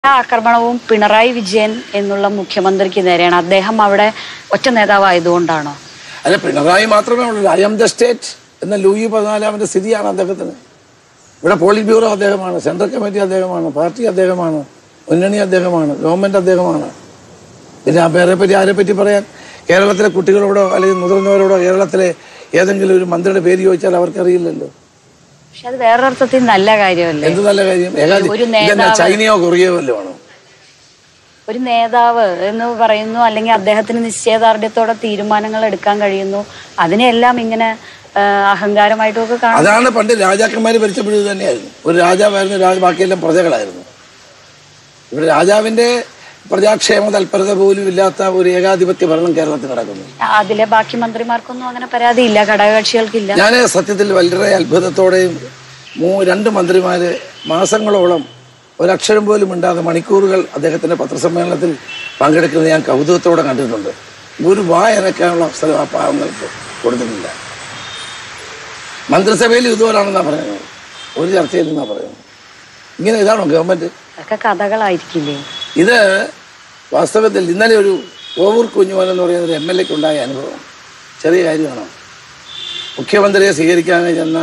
എല്ലാ ആക്രമണവും പിണറായി വിജയൻ എന്നുള്ള മുഖ്യമന്ത്രിക്ക് നേരെയാണ് അദ്ദേഹം അവിടെ ഒറ്റ നേതാവായതുകൊണ്ടാണോ അല്ല പിണറായി മാത്രമേ ഉള്ളൂ ഐ എം ദ സ്റ്റേറ്റ് എന്ന ലൂയി പതിനാലാമന്റെ സ്ഥിതിയാണ് അദ്ദേഹത്തിന് ഇവിടെ പോളിറ്റ് ബ്യൂറോ അദ്ദേഹമാണ് സെൻട്രൽ കമ്മിറ്റി അദ്ദേഹമാണ് പാർട്ടി അദ്ദേഹമാണ് മുന്നണി അദ്ദേഹമാണ് ഗവൺമെന്റ് അദ്ദേഹമാണ് പിന്നെ ആ പേരെ പറ്റി ആരെ പറ്റി പറയാൻ കേരളത്തിലെ കുട്ടികളോടോ അല്ലെങ്കിൽ മുതിർന്നവരോടോ കേരളത്തിലെ ഏതെങ്കിലും ഒരു മന്ത്രിയുടെ പേര് ചോദിച്ചാൽ അവർക്കറിയില്ലല്ലോ പക്ഷെ അത് വേറൊരർത്ഥത്തിൽ നല്ല കാര്യമല്ലേ എന്ത് നല്ല കാര്യം ഏകാധി ഒരു ഇതെന്നാ നേതാവ്- ചൈനയോ കൊറിയയോ വല്ലോ ആണോ ഒരു നേതാവ് എന്ന് പറയുന്നു അല്ലെങ്കിൽ അദ്ദേഹത്തിന് നിശ്ചയദാർഢ്യത്തോടെ തീരുമാനങ്ങൾ എടുക്കാൻ കഴിയുന്നു അതിനെല്ലാം ഇങ്ങനെ ആ, അഹങ്കാരമായിട്ടും ഒക്കെ കാണും അതാണ് പണ്ട് രാജാക്കന്മാർ ഭരിച്ചപ്പോഴും ഇത് തന്നെയായിരുന്നു ഒരു രാജാവായിരുന്നു രാജ ബാക്കിയെല്ലാം പ്രജകളായിരുന്നു ഇവിടെ രാജാവിന്റെ പ്രജാക്ഷേമ തൽപരത പോലും ഇല്ലാത്ത ഒരു ഏകാധിപത്യ ഭരണം കേരളത്തിൽ നടക്കുന്നു അതിലെ ബാക്കി മന്ത്രിമാർക്കൊന്നും അങ്ങനെ പരാതിയില്ല ഘടകകക്ഷികൾക്കില്ല ഞാൻ സത്യത്തിൽ വളരെ അത്ഭുതത്തോടെയും മൂ രണ്ട് മന്ത്രിമാര് മാസങ്ങളോളം ഒരക്ഷരം പോലും ഉണ്ടാകാതെ മണിക്കൂറുകൾ അദ്ദേഹത്തിന്റെ പത്രസമ്മേളനത്തിൽ പങ്കെടുക്കുന്നത് ഞാൻ കൗതുകത്തോടെ കണ്ടിട്ടുണ്ട് ഒരു വായനക്കാനുള്ള അവസരം ആ പാവങ്ങൾക്ക് കൊടുത്തിട്ടില്ല മന്ത്രിസഭയിൽ ഇതുപോലാണെന്നാണ് പറയുന്നത് ഒരു ചർച്ചയിൽ നിന്നാണ് പറയുന്നത് ഇങ്ങനെ ഇതാണോ ഗവൺമെന്റ് അതൊക്കെ കഥകളായിരിക്കില്ലേ ഇത് വാസ്തവത്തിൽ ഇന്നലെ ഒരു ഓവൂർ കുഞ്ഞുമോൻ എന്ന് പറയുന്ന ഒരു എം എൽ എക്ക് ഉണ്ടായ അനുഭവം ചെറിയ കാര്യമാണോ മുഖ്യമന്ത്രിയെ സ്വീകരിക്കാൻ ചെന്ന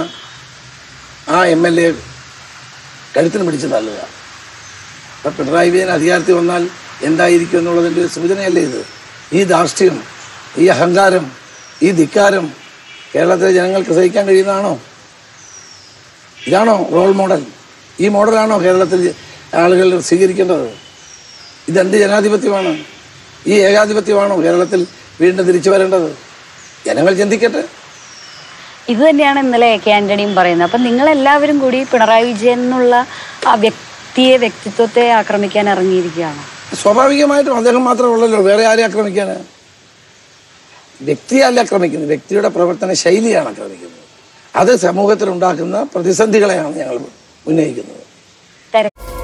ആ എം എൽ എ കഴുത്തിന് പിടിച്ച് തള്ളുക അപ്പം പിണറായി വിജയൻ അധികാരത്തിൽ വന്നാൽ എന്തായിരിക്കും എന്നുള്ളതിൻ്റെ ഒരു സൂചനയല്ലേ ഇത് ഈ ധാർഷ്ട്യം ഈ അഹങ്കാരം ഈ ധിക്കാരം കേരളത്തിലെ ജനങ്ങൾക്ക് സഹിക്കാൻ കഴിയുന്നതാണോ ഇതാണോ റോൾ മോഡൽ ഈ മോഡലാണോ കേരളത്തിൽ ആളുകൾ സ്വീകരിക്കേണ്ടത് ഇതെന്ത് ജനാധിപത്യമാണ് ഈ ഏകാധിപത്യമാണോ കേരളത്തിൽ വീണ്ടും തിരിച്ചു വരേണ്ടത് ജനങ്ങൾ ചിന്തിക്കട്ടെ ഇത് തന്നെയാണ് ഇന്നലെ എ കെ ആന്റണിയും പറയുന്നത് അപ്പൊ നിങ്ങൾ എല്ലാവരും കൂടി പിണറായി വിജയൻ എന്നുള്ള ആ വ്യക്തിയെ വ്യക്തിത്വത്തെ ആക്രമിക്കാൻ ഇറങ്ങിയിരിക്കുകയാണ് സ്വാഭാവികമായിട്ടും അദ്ദേഹം മാത്രമേ ഉള്ളല്ലോ വേറെ ആരെ ആക്രമിക്കാൻ വ്യക്തിയല്ല ആക്രമിക്കുന്നത് വ്യക്തിയുടെ പ്രവർത്തന ശൈലിയാണ് ആക്രമിക്കുന്നത് അത് സമൂഹത്തിൽ ഉണ്ടാക്കുന്ന പ്രതിസന്ധികളെയാണ് ഞങ്ങൾ ഉന്നയിക്കുന്നത് തെര